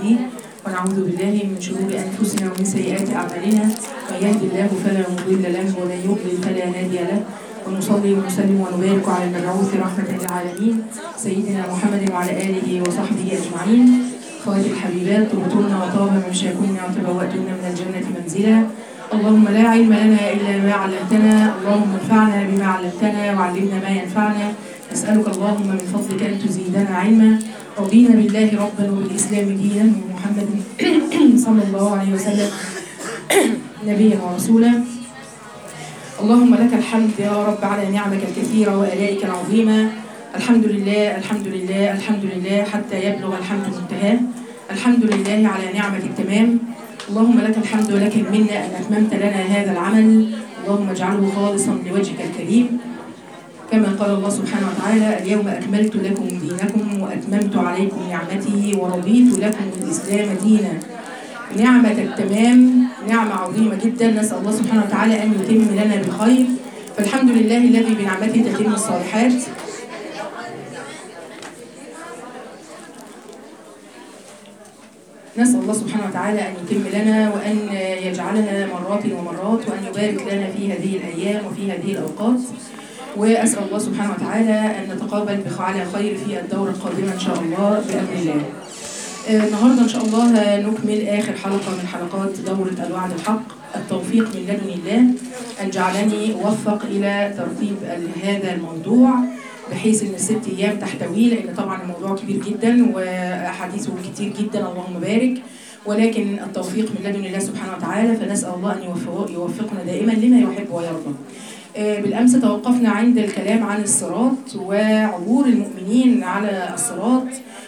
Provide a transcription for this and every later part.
يهديه ونعوذ بالله من شرور أنفسنا ومن سيئات أعمالنا من يهد الله فلا مضل له ومن يضلل فلا هادي له ونصلي ونسلم ونبارك على المبعوث رحمة للعالمين سيدنا محمد وعلى آله وصحبه أجمعين خواتي الحبيبات طبتن وطاب ممشاكن وتبوأتن من الجنة منزلا اللهم لا علم لنا إلا ما علمتنا اللهم انفعنا بما علمتنا وعلمنا ما ينفعنا نسألك اللهم من فضلك أن تزيدنا علما رضينا بالله ربا وبالإسلام دينا ومحمد صلى الله عليه وسلم نبيا ورسولا اللهم لك الحمد يا رب على نعمك الكثيرة وآلائك العظيمة الحمد لله الحمد لله الحمد لله حتى يبلغ الحمد منتهاه الحمد لله على نعمة التمام اللهم لك الحمد ولك المنة أن أتممت لنا هذا العمل اللهم اجعله خالصا لوجهك الكريم كما قال الله سبحانه وتعالى اليوم أكملت لكم دينكم وأتممت عليكم نعمتي ورضيت لكم الإسلام دينا نعمة التمام نعمة عظيمة جدا نسأل الله سبحانه وتعالى أن يتم لنا بالخير فالحمد لله الذي بنعمته تتم الصالحات نسأل الله سبحانه وتعالى أن يتم لنا وأن يجعلها مرات ومرات وأن يبارك لنا في هذه الأيام وفي هذه الأوقات وأسأل الله سبحانه وتعالى أن نتقابل على خير في الدورة القادمة إن شاء الله بإذن الله آه، النهاردة إن شاء الله نكمل آخر حلقة من حلقات دورة الوعد الحق التوفيق من لدن الله أن جعلني أوفق إلى ترتيب ال- هذا الموضوع بحيث ان الست ايام تحتويه لان طبعا الموضوع كبير جدا واحاديثه كتير جدا اللهم بارك ولكن التوفيق من لدن الله سبحانه وتعالى فنسال الله ان يوفق- يوفقنا دائما لما يحب ويرضى. آه، بالامس توقفنا عند الكلام عن الصراط وعبور المؤمنين على الصراط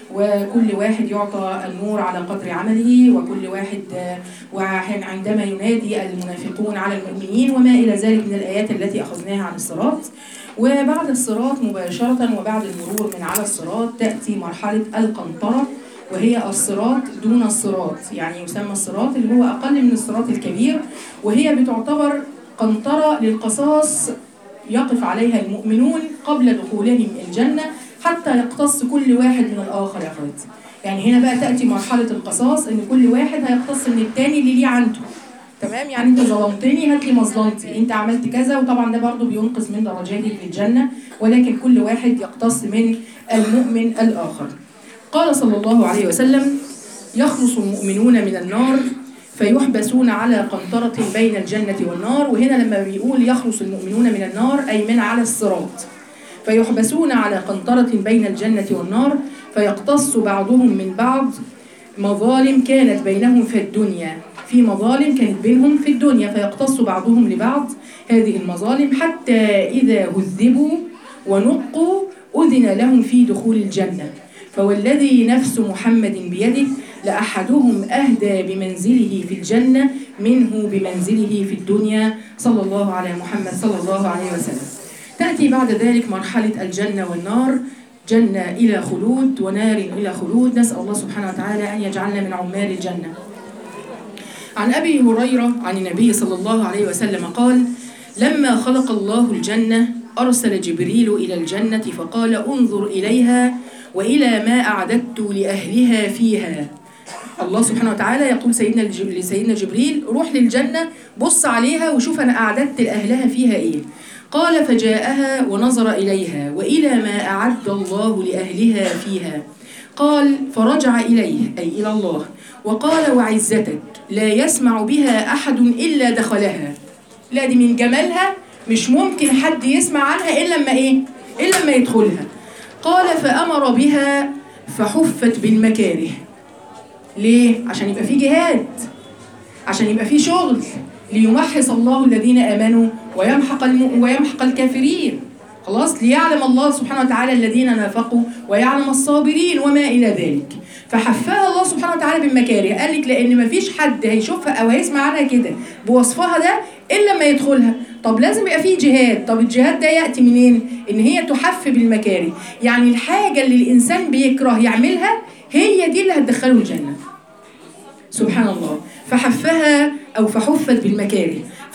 وكل واحد يعطى النور على قدر عمله وكل واحد آه، وعندما ينادي المنافقون على المؤمنين وما الى ذلك من الايات التي اخذناها عن الصراط وبعد الصراط مباشرة وبعد المرور من على الصراط تأتي مرحلة القنطرة وهي الصراط دون الصراط يعني يسمى الصراط اللي هو أقل من الصراط الكبير وهي بتعتبر قنطرة للقصاص يقف عليها المؤمنون قبل دخولهم الجنة حتى يقتص كل واحد من الآخر يا أخواتي يعني هنا بقى تأتي مرحلة القصاص إن كل واحد هيقتص من التاني اللي ليه عنده تمام يعني انت ظلمتني هات لي مظلمتي انت عملت كذا وطبعا ده برضو بينقص من درجاتك في الجنه ولكن كل واحد يقتص من المؤمن الاخر قال صلى الله عليه وسلم يخلص المؤمنون من النار فيحبسون على قنطرة بين الجنة والنار وهنا لما بيقول يخلص المؤمنون من النار أي من على الصراط فيحبسون على قنطرة بين الجنة والنار فيقتص بعضهم من بعض مظالم كانت بينهم في الدنيا في مظالم كانت بينهم في الدنيا فيقتص بعضهم لبعض هذه المظالم حتى إذا هذبوا ونقوا أذن لهم في دخول الجنة فوالذي نفس محمد بيده لأحدهم أهدى بمنزله في الجنة منه بمنزله في الدنيا صلى الله على محمد صلى الله عليه وسلم تأتي بعد ذلك مرحلة الجنة والنار جنة إلى خلود ونار إلى خلود نسأل الله سبحانه وتعالى أن يجعلنا من عمال الجنة عن أبي هريرة عن النبي صلى الله عليه وسلم قال لما خلق الله الجنة أرسل جبريل إلى الجنة فقال انظر إليها وإلى ما أعددت لأهلها فيها الله سبحانه وتعالى يقول سيدنا الج- لسيدنا جبريل روح للجنة بص عليها وشوف أنا أعددت لأهلها فيها إيه قال فجاءها ونظر إليها وإلى ما أعد الله لأهلها فيها قال فرجع إليه أي إلى الله وقال وعزتك لا يسمع بها أحد إلا دخلها لا دي من جمالها مش ممكن حد يسمع عنها إلا لما إيه إلا لما يدخلها قال فأمر بها فحفت بالمكاره ليه؟ عشان يبقى في جهاد عشان يبقى في شغل ليمحص الله الذين امنوا ويمحق الم... ويمحق الكافرين خلاص ليعلم الله سبحانه وتعالى الذين نافقوا ويعلم الصابرين وما الى ذلك فحفها الله سبحانه وتعالى بالمكاره قال لك لان ما فيش حد هيشوفها او هيسمع عنها كده بوصفها ده الا لما يدخلها طب لازم يبقى فيه جهاد طب الجهاد ده ياتي منين ان هي تحف بالمكاره يعني الحاجه اللي الانسان بيكره يعملها هي دي اللي هتدخله الجنه سبحان الله فحفها أو فحفت بالمكاره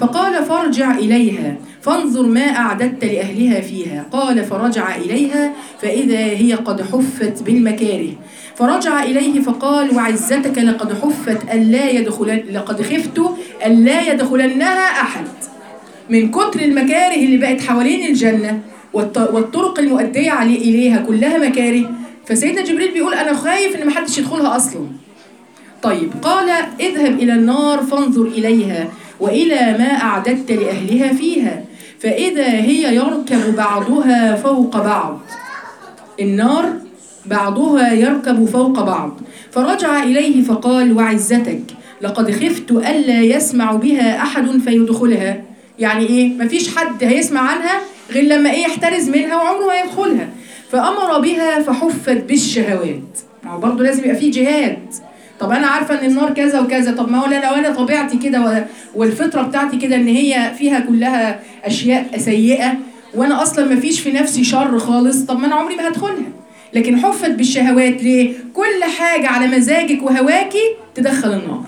فقال فارجع إليها فانظر ما أعددت لأهلها فيها قال فرجع إليها فإذا هي قد حفت بالمكاره فرجع إليه فقال وعزتك لقد حفت ألا يدخل لقد خفت ألا يدخلنها أحد من كتر المكاره اللي بقت حوالين الجنة والط- والطرق المؤدية علي إليها كلها مكاره فسيدنا جبريل بيقول أنا خايف إن محدش يدخلها أصلا طيب قال اذهب إلى النار فانظر إليها وإلى ما أعددت لأهلها فيها فإذا هي يركب بعضها فوق بعض النار بعضها يركب فوق بعض فرجع إليه فقال وعزتك لقد خفت ألا يسمع بها أحد فيدخلها يعني إيه مفيش حد هيسمع عنها غير لما إيه يحترز منها وعمره ما يدخلها فأمر بها فحفت بالشهوات ما هو برضه لازم يبقى فيه جهاد طب انا عارفه ان النار كذا وكذا طب ما هو انا لو انا طبيعتي كده و- والفطره بتاعتي كده ان هي فيها كلها اشياء سيئه وانا اصلا ما فيش في نفسي شر خالص طب ما انا عمري ما هدخلها لكن حفت بالشهوات ليه كل حاجه على مزاجك وهواكي تدخل النار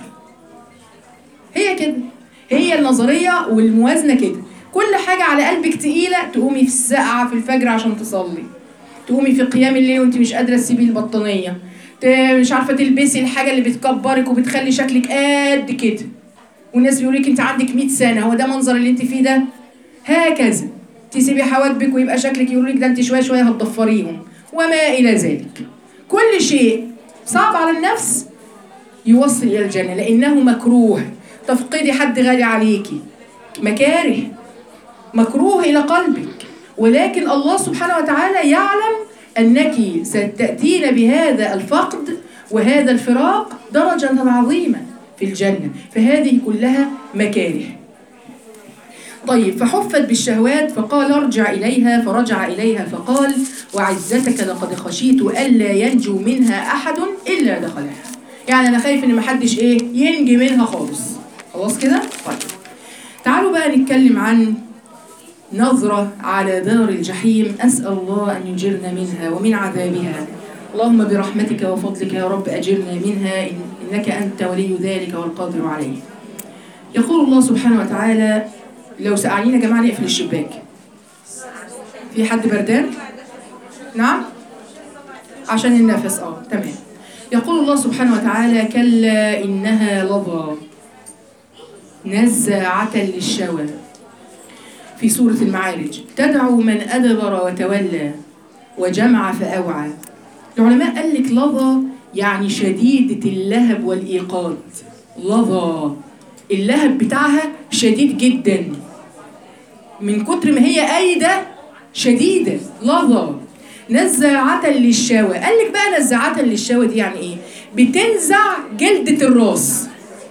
هي كده هي النظريه والموازنه كده كل حاجه على قلبك تقيله تقومي في الساعه في الفجر عشان تصلي تقومي في قيام الليل وانت مش قادره تسيبي البطانيه ت- مش عارفه تلبسي الحاجه اللي بتكبرك وبتخلي شكلك قد كده والناس بيقولوا لك انت عندك 100 سنه هو ده منظر اللي انت فيه ده هكذا تسيبي حواجبك ويبقى شكلك يقولوا لك ده انت شويه شويه هتضفريهم وما الى ذلك كل شيء صعب على النفس يوصل الى الجنه لانه مكروه تفقدي حد غالي عليكي مكاره مكروه إلى قلبك ولكن الله سبحانه وتعالى يعلم أنك ستأتين بهذا الفقد وهذا الفراق درجة عظيمة في الجنة فهذه كلها مكاره طيب فحفت بالشهوات فقال ارجع إليها فرجع إليها فقال وعزتك لقد خشيت ألا ينجو منها أحد إلا دخلها يعني أنا خايف إن محدش إيه ينجي منها خالص خلاص كده طيب تعالوا بقى نتكلم عن نظرة على دار الجحيم أسأل الله أن يجرنا منها ومن عذابها اللهم برحمتك وفضلك يا رب أجرنا منها إن- إنك أنت ولي ذلك والقادر عليه يقول الله سبحانه وتعالى لو سألين يا جماعة نقفل الشباك في حد بردان؟ نعم؟ عشان النفس اه تمام يقول الله سبحانه وتعالى كلا إنها لظى نزاعة للشوى في سورة المعارج تدعو من أدبر وتولى وجمع فأوعى العلماء قال لك لظى يعني شديدة اللهب والإيقاد لظى اللهب بتاعها شديد جدا من كتر ما هي قايدة شديدة لظى نزاعة للشوى قال لك بقى نزاعة للشوى دي يعني ايه بتنزع جلدة الراس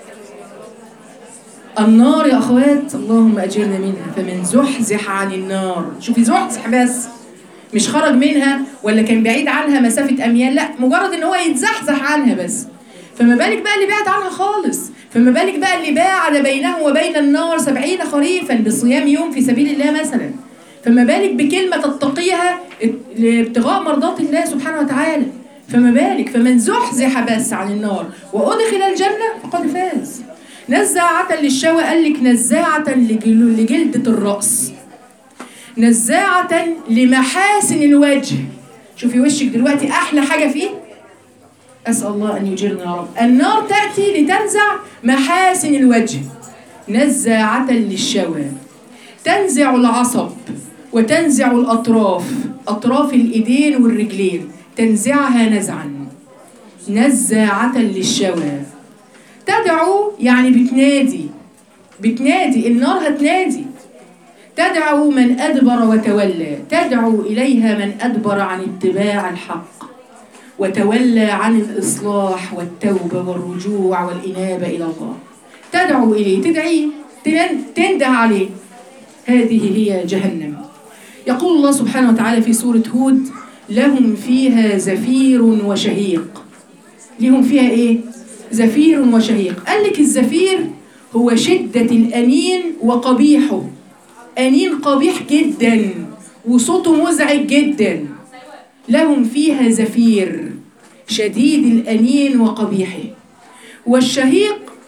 النار يا اخوات اللهم اجرنا منها فمن زحزح عن النار شوفي زحزح بس مش خرج منها ولا كان بعيد عنها مسافة أميال لا مجرد إن هو يتزحزح عنها بس فما بالك بقى اللي بعد عنها خالص فما بالك بقى اللي باعد بينه وبين النار سبعين خريفا بصيام يوم في سبيل الله مثلا فما بالك بكلمة تتقيها لابتغاء مرضات الله سبحانه وتعالى فما بالك فمن زحزح بس عن النار وأدخل الجنة فقد فاز نزاعة للشوى قال لك نزاعة لجل- لجلدة الرأس نزاعة لمحاسن الوجه شوفي وشك دلوقتي أحلى حاجة فيه أسأل الله أن يجيرنا يا رب النار تأتي لتنزع محاسن الوجه نزاعة للشوى تنزع العصب وتنزع الأطراف أطراف الإيدين والرجلين تنزعها نزعا نزاعة للشوى تدعو يعني بتنادي بتنادي النار هتنادي تدعو من أدبر وتولى تدعو إليها من أدبر عن اتباع الحق وتولى عن الإصلاح والتوبة والرجوع والإنابة إلى الله تدعو إليه تدعي تن- تنده عليه هذه هي جهنم يقول الله سبحانه وتعالى في سورة هود لهم فيها زفير وشهيق لهم فيها ايه زفير وشهيق قال لك الزفير هو شدة الأنين وقبيحه أنين قبيح جدا وصوته مزعج جدا لهم فيها زفير شديد الأنين وقبيحه والشهيق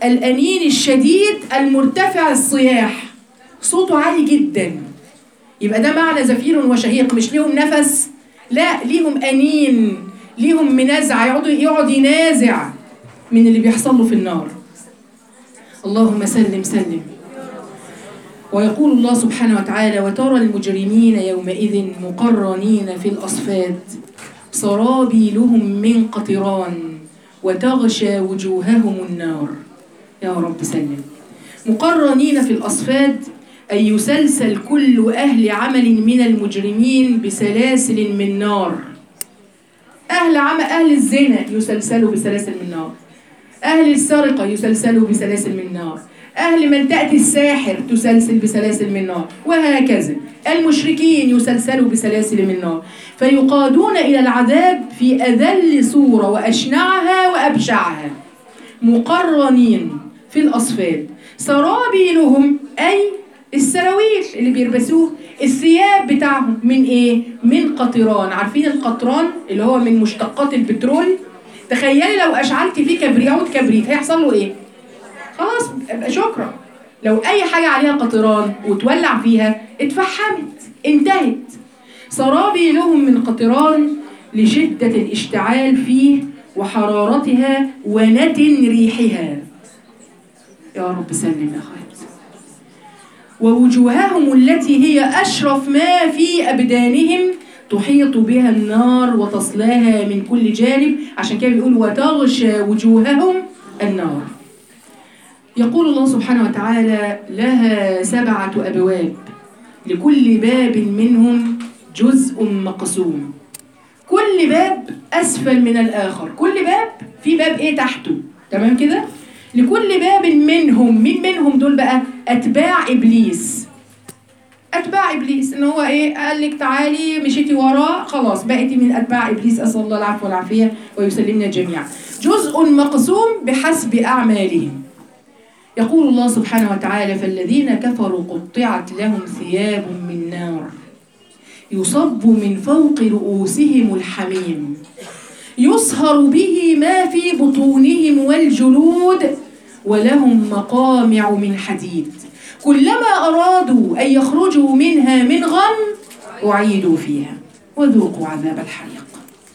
الأنين الشديد المرتفع الصياح صوته عالي جدا يبقى ده معنى زفير وشهيق مش ليهم نفس لا ليهم أنين ليهم منازع يقعد يقعد ينازع من اللي بيحصل له في النار اللهم سلم سلم ويقول الله سبحانه وتعالى وترى المجرمين يومئذ مقرنين في الأصفاد سرابيلهم من قطران وتغشى وجوههم النار يا رب سلم مقرنين في الأصفاد أي يسلسل كل أهل عمل من المجرمين بسلاسل من نار أهل عمل أهل الزنا يسلسلوا بسلاسل من نار أهل السرقة يسلسلوا بسلاسل من نار أهل من تأتي الساحر تسلسل بسلاسل من نار وهكذا المشركين يسلسلوا بسلاسل من نار فيقادون إلى العذاب في أذل صورة وأشنعها وأبشعها مقرنين في الأصفاد سرابيلهم أي السراويل اللي بيلبسوه الثياب بتاعهم من ايه؟ من قطران عارفين القطران اللي هو من مشتقات البترول تخيلي لو اشعلت فيه كبريت عود كبريت هيحصل له ايه؟ خلاص يبقى شكرا لو اي حاجه عليها قطران وتولع فيها اتفحمت انتهت سرابيلهم من قطران لشده الاشتعال فيه وحرارتها ونتن ريحها يا رب سلم يا خالد ووجوههم التي هي أشرف ما في أبدانهم تحيط بها النار وتصلاها من كل جانب عشان كده بيقول وتغشى وجوههم النار يقول الله سبحانه وتعالى لها سبعة أبواب لكل باب منهم جزء مقسوم كل باب أسفل من الآخر كل باب في باب إيه تحته تمام كده لكل باب منهم مين منهم دول بقى اتباع ابليس اتباع ابليس ان هو ايه قال لك تعالي مشيتي وراه خلاص بقيتي من اتباع ابليس اسال الله العفو والعافيه ويسلمنا جميعا جزء مقسوم بحسب اعمالهم يقول الله سبحانه وتعالى فالذين كفروا قطعت لهم ثياب من نار يصب من فوق رؤوسهم الحميم يصهر به ما في بطونهم والجلود ولهم مقامع من حديد كلما أرادوا أن يخرجوا منها من غم أعيدوا فيها وذوقوا عذاب الحريق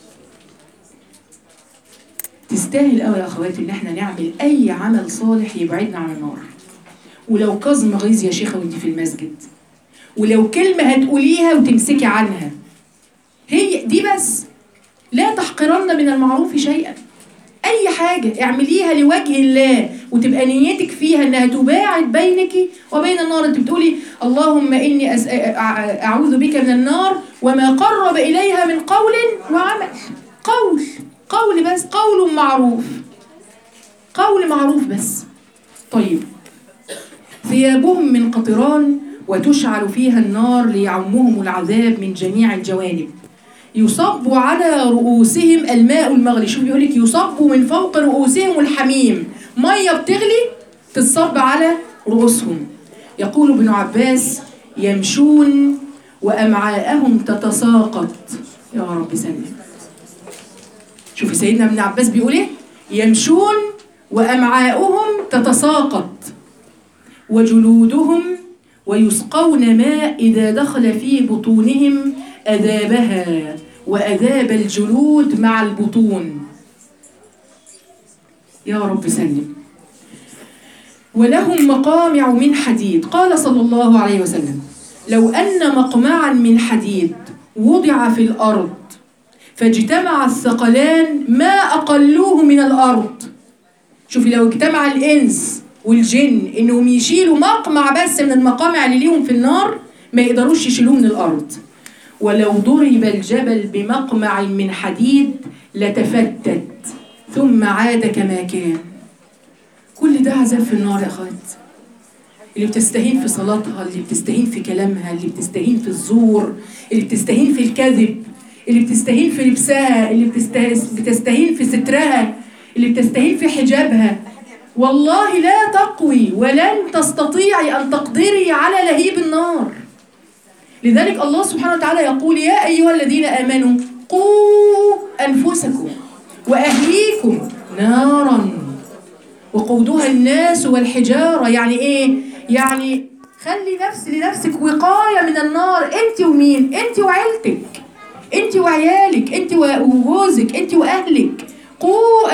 تستاهل قوي يا اخواتي ان احنا نعمل اي عمل صالح يبعدنا عن النار ولو كظم غيظ يا شيخه وانت في المسجد ولو كلمه هتقوليها وتمسكي عنها هي دي بس لا تحقرن من المعروف شيئا اي حاجه اعمليها لوجه الله وتبقى نيتك فيها انها تباعد بينك وبين النار انت بتقولي اللهم اني أس... اعوذ بك من النار وما قرب اليها من قول وعمل قول قول بس قول معروف قول معروف بس طيب ثيابهم من قطران وتشعل فيها النار ليعمهم العذاب من جميع الجوانب يصب على رؤوسهم الماء المغلي شوف بيقول لك يصب من فوق رؤوسهم الحميم ميه بتغلي تتصب على رؤوسهم يقول ابن عباس يمشون وامعاءهم تتساقط يا رب سلم شوفي سيدنا ابن عباس بيقول ايه يمشون وامعاؤهم تتساقط وجلودهم ويسقون ماء اذا دخل في بطونهم أذابها وأذاب الجلود مع البطون يا رب سلم ولهم مقامع من حديد قال صلى الله عليه وسلم لو أن مقمعا من حديد وضع في الأرض فاجتمع الثقلان ما أقلوه من الأرض شوفي لو اجتمع الإنس والجن إنهم يشيلوا مقمع بس من المقامع اللي ليهم في النار ما يقدروش يشيلوه من الأرض ولو ضرب الجبل بمقمع من حديد لتفتت ثم عاد كما كان كل ده عذاب في النار يا اخوات اللي بتستهين في صلاتها اللي بتستهين في كلامها اللي بتستهين في الزور اللي بتستهين في الكذب اللي بتستهين في لبسها اللي بتستهين في سترها اللي بتستهين في حجابها والله لا تقوي ولن تستطيعي ان تقدري على لهيب النار لذلك الله سبحانه وتعالى يقول يا أيها الذين آمنوا قوا أنفسكم وأهليكم نارا وقودها الناس والحجارة يعني إيه؟ يعني خلي نفس لنفسك وقاية من النار أنت ومين؟ أنت وعيلتك أنت وعيالك أنت وجوزك أنت وأهلك قوا